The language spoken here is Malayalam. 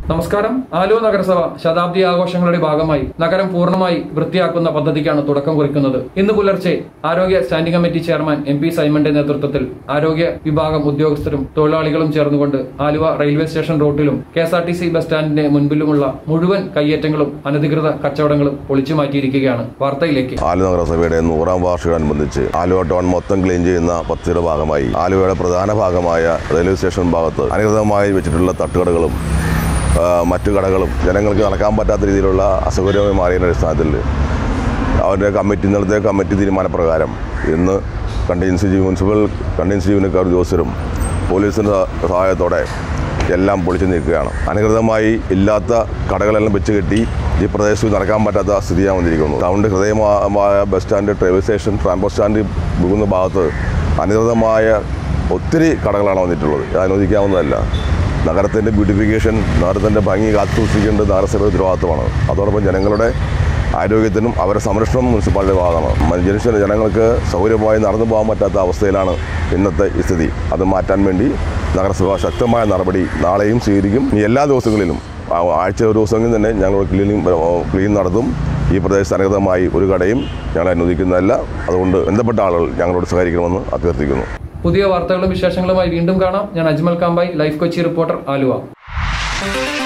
നമസ്കാരം ആലുവ നഗരസഭ ശതാബ്ദി ആഘോഷങ്ങളുടെ ഭാഗമായി നഗരം പൂർണ്ണമായി വൃത്തിയാക്കുന്ന പദ്ധതിക്കാണ് തുടക്കം കുറിക്കുന്നത് ഇന്ന് പുലർച്ചെ ആരോഗ്യ standing committee chairman M P സൈമന്റെ നേതൃത്വത്തിൽ ആരോഗ്യ വിഭാഗം ഉദ്യോഗസ്ഥരും തൊഴിലാളികളും ചേർന്നുകൊണ്ട് ആലുവ റെയിൽവേ സ്റ്റേഷൻ റോഡിലും K S R T C bus സ്റ്റാൻഡിന്റെ മുൻപിലുമുള്ള മുഴുവൻ കയ്യേറ്റങ്ങളും അനധികൃത കച്ചവടങ്ങളും പൊളിച്ചു മാറ്റിയിരിക്കുകയാണ് വാർത്തയിലേക്ക് ആലുവ നഗരസഭയുടെ നൂറാം വാർഷികമനുബന്ധിച്ച് ആലുവ ടൗൺ മൊത്തം ക്ലീൻ ചെയ്യുന്ന പദ്ധതിയുടെ ഭാഗമായി ആലുവയുടെ പ്രധാന ഭാഗമായ റെയിൽവേ സ്റ്റേഷൻ ഭാഗത്ത് അനധികൃതമായി വെച്ചിട്ടുള്ള തട്ടുകടകളും ആ, മറ്റു കടകളും ജനങ്ങൾക്ക് നടക്കാൻ പറ്റാത്ത രീതിയിലുള്ള അസൗകര്യമായി മാറിയതിൻ്റെ അടിസ്ഥാനത്തിൽ അവരുടെ കമ്മിറ്റി ഇന്നലത്തെ കമ്മിറ്റി തീരുമാനപ്രകാരം ഇന്ന് കണ്ടിജൻസി ചീഫ് മുനിസിപ്പൽ കണ്ടിജൻസി ജീവനക്കാർ ഉദ്യോഗസ്ഥരും പോലീസിൻ്റെ സഹായത്തോടെ എല്ലാം പൊളിച്ചു നീക്കുകയാണ് അനധികൃതമായി ഇല്ലാത്ത കടകളെല്ലാം വെച്ച് കെട്ടി ഈ പ്രദേശത്ത് നടക്കാൻ പറ്റാത്ത സ്ഥിതിയാണ് വന്നിരിക്കുന്നത് ടൗണിൻ്റെ ഹൃദയമായ bus stand railway station transport stand പോകുന്ന ഭാഗത്ത് അനധികൃതമായ ഒത്തിരി കടകളാണ് വന്നിട്ടുള്ളത് ഇത് അനുവദിക്കാവുന്നതല്ല നഗരത്തിൻ്റെ ബ്യൂട്ടിഫിക്കേഷൻ നഗരത്തിൻ്റെ ഭംഗി കാത്തുസൂക്ഷിക്കേണ്ടത് നഗരസഭയുടെ ഉത്തരവാദിത്തമാണ് അതോടൊപ്പം ജനങ്ങളുടെ ആരോഗ്യത്തിനും അവരുടെ സംരക്ഷണം മുനിസിപ്പാലിറ്റി ഭാഗമാണ് മനുഷ്യ ജനങ്ങൾക്ക് സൗകര്യമായി നടന്നു പോകാൻ പറ്റാത്ത അവസ്ഥയിലാണ് ഇന്നത്തെ ഈ സ്ഥിതി അത് മാറ്റാൻ വേണ്ടി നഗരസഭ ശക്തമായ നടപടി നാളെയും സ്വീകരിക്കും ഇനി എല്ലാ ദിവസങ്ങളിലും ആ- ആഴ്ച ഒരു ദിവസങ്ങളിൽ തന്നെ ഞങ്ങൾ ക്ലീനിങ് ക്ലീൻ നടത്തും ഈ പ്രദേശത്ത് അനധികൃതമായി ഒരു കടയും ഞങ്ങൾ അനുവദിക്കുന്നതല്ല അതുകൊണ്ട് ബന്ധപ്പെട്ട ആളുകൾ ഞങ്ങളോട് സഹകരിക്കണമെന്ന് അഭ്യർത്ഥിക്കുന്നു പുതിയ വാർത്തകളും വിശേഷങ്ങളുമായി വീണ്ടും കാണാം ഞാൻ അജ്മൽ കാമ്പായി ലൈഫ് കൊച്ചി റിപ്പോർട്ടർ ആലുവ